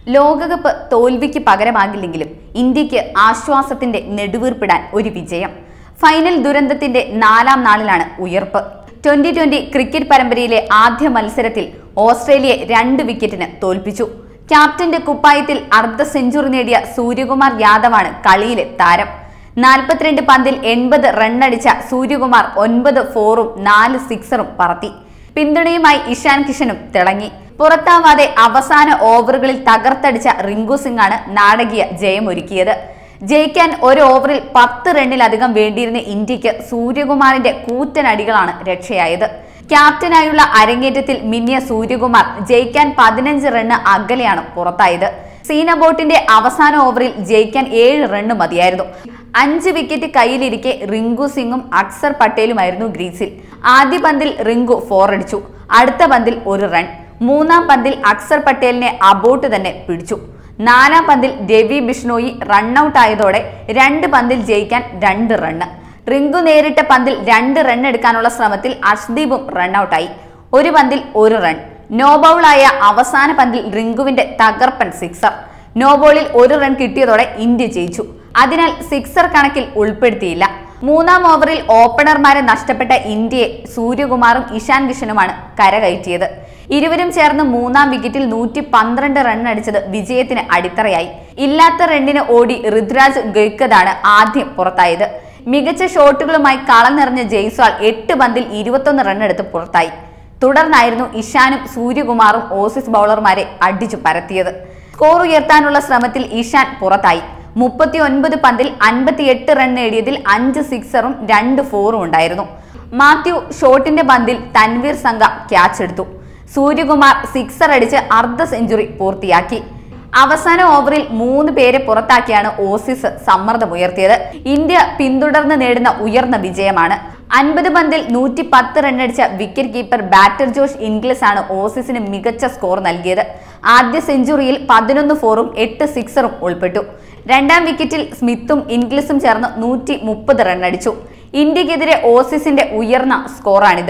ലോകകപ്പ് തോൽവിക്ക് പകരമാകില്ലെങ്കിലും ഇന്ത്യക്ക് ആശ്വാസത്തിന്റെ നെടുവീർപ്പിടാൻ ഒരു വിജയം ഫൈനൽ ദുരന്തത്തിന്റെ നാലാം നാളിലാണ് ഉയർപ്പ് ട്വന്റി ട്വന്റി ക്രിക്കറ്റ് പരമ്പരയിലെ ആദ്യ മത്സരത്തിൽ ഓസ്ട്രേലിയയെ രണ്ട് വിക്കറ്റിന് തോൽപ്പിച്ചു ക്യാപ്റ്റന്റെ കുപ്പായത്തിൽ അർദ്ധ സെഞ്ചുറി നേടിയ സൂര്യകുമാർ യാദവാണ് കളിയിലെ താരം നാൽപ്പത്തിരണ്ട് പന്തിൽ എൺപത് റണ്ണടിച്ച സൂര്യകുമാർ ഒൻപത് ഫോറും നാല് സിക്സറും പറത്തി പിന്തുണയുമായി ഇഷാൻ കിഷനും തിളങ്ങി പുറത്താവാതെ അവസാന ഓവറുകളിൽ തകർത്തടിച്ച റിങ്കു സിംഗാണ് നാടകീയ ജയമൊരുക്കിയത് ജയിക്കാൻ ഒരു ഓവറിൽ പത്ത് റണ്ണിലധികം വേണ്ടിയിരുന്ന ഇന്ത്യക്ക് സൂര്യകുമാറിന്റെ കൂറ്റനടികളാണ് രക്ഷയായത് ക്യാപ്റ്റനായുള്ള അരങ്ങേറ്റത്തിൽ മിന്നിയ സൂര്യകുമാർ ജയിക്കാൻ പതിനഞ്ച് റണ്ണ് അകലെയാണ് പുറത്തായത് സീന ബോട്ടിന്റെ അവസാന ഓവറിൽ ജയിക്കാൻ ഏഴ് റണ്ണ് മതിയായിരുന്നു അഞ്ച് വിക്കറ്റ് കയ്യിലിരിക്കെ റിങ്കു സിംഗും അക്സർ പട്ടേലുമായിരുന്നു ഗ്രീസിൽ ആദ്യ പന്തിൽ റിങ്കു ഫോർ അടിച്ചു അടുത്ത പന്തിൽ ഒരു റൺ മൂന്നാം പന്തിൽ അക്സർ പട്ടേലിനെ അബോട്ട് തന്നെ പിടിച്ചു നാലാം പന്തിൽ രവി ബിഷ്ണോയി റണ്ണൌട്ട് ആയതോടെ രണ്ട് പന്തിൽ ജയിക്കാൻ രണ്ട് റണ്ണ് റിങ്കു നേരിട്ട പന്തിൽ രണ്ട് റൺ എടുക്കാനുള്ള ശ്രമത്തിൽ അഷ്ദീപും റണ്ണൌട്ടായി ഒരു പന്തിൽ ഒരു റൺ നോ ബൗളായ അവസാന പന്തിൽ റിങ്കുവിന്റെ തകർപ്പൻ സിക്സർ നോ ബോളിൽ ഒരു റൺ കിട്ടിയതോടെ ഇന്ത്യ ജയിച്ചു അതിനാൽ സിക്സർ കണക്കിൽ ഉൾപ്പെടുത്തിയില്ല മൂന്നാം ഓവറിൽ ഓപ്പണർമാരെ നഷ്ടപ്പെട്ട ഇന്ത്യയെ സൂര്യകുമാറും ഇഷാൻ കിഷനുമാണ് കരകയറ്റിയത് ഇരുവരും ചേർന്ന് മൂന്നാം വിക്കറ്റിൽ നൂറ്റി പന്ത്രണ്ട് റൺ അടിച്ചത് വിജയത്തിന് അടിത്തറയായി ഇല്ലാത്ത റണ്ണിന് ഓടി ഋതുരാജ് ഗെയ്ക്കതാണ് ആദ്യം പുറത്തായത് മികച്ച ഷോട്ടുകളുമായി കളം നിറഞ്ഞ ജയ്സ്വാൾ എട്ട് പന്തിൽ ഇരുപത്തൊന്ന് റണ്ണെടുത്ത് പുറത്തായി തുടർന്നായിരുന്നു ഇഷാനും സൂര്യകുമാറും ഓസീസ് ബൗളർമാരെ അടിച്ചു പരത്തിയത് സ്കോർ ഉയർത്താനുള്ള ശ്രമത്തിൽ ഇഷാൻ പുറത്തായി മുപ്പത്തി ഒൻപത് പന്തിൽ അൻപത്തിയെട്ട് റൺ നേടിയതിൽ അഞ്ച് സിക്സറും രണ്ട് ഫോറും ഉണ്ടായിരുന്നു മാത്യു ഷോട്ടിന്റെ പന്തിൽ തൻവീർ സംഘ ക്യാച്ച് എടുത്തു സൂര്യകുമാർ സിക്സർ അടിച്ച് അർദ്ധ സെഞ്ചുറി പൂർത്തിയാക്കി അവസാന ഓവറിൽ മൂന്ന് പേരെ പുറത്താക്കിയാണ് ഓസീസ് സമ്മർദ്ദമുയർത്തിയത് ഇന്ത്യ പിന്തുടർന്ന് നേടുന്ന ഉയർന്ന വിജയമാണ് അൻപത് പന്തിൽ നൂറ്റി പത്ത് റണ്ണടിച്ച wicket keeper batter Josh Inglis ആണ് ഓസീസിന് മികച്ച സ്കോർ നൽകിയത് ആദ്യ സെഞ്ചുറിയിൽ പതിനൊന്ന് ഫോറും എട്ട് സിക്സറും ഉൾപ്പെട്ടു രണ്ടാം വിക്കറ്റിൽ സ്മിത്തും ഇംഗ്ലീസും ചേർന്ന് നൂറ്റി മുപ്പത് റണ്ണടിച്ചു ഇന്ത്യക്കെതിരെ ഓസീസിന്റെ ഉയർന്ന സ്കോറാണിത്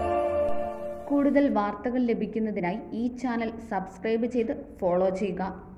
കൂടുതൽ വാർത്തകൾ ലഭിക്കുന്നതിനായി ഈ ചാനൽ സബ്സ്ക്രൈബ് ചെയ്ത് ഫോളോ ചെയ്യുക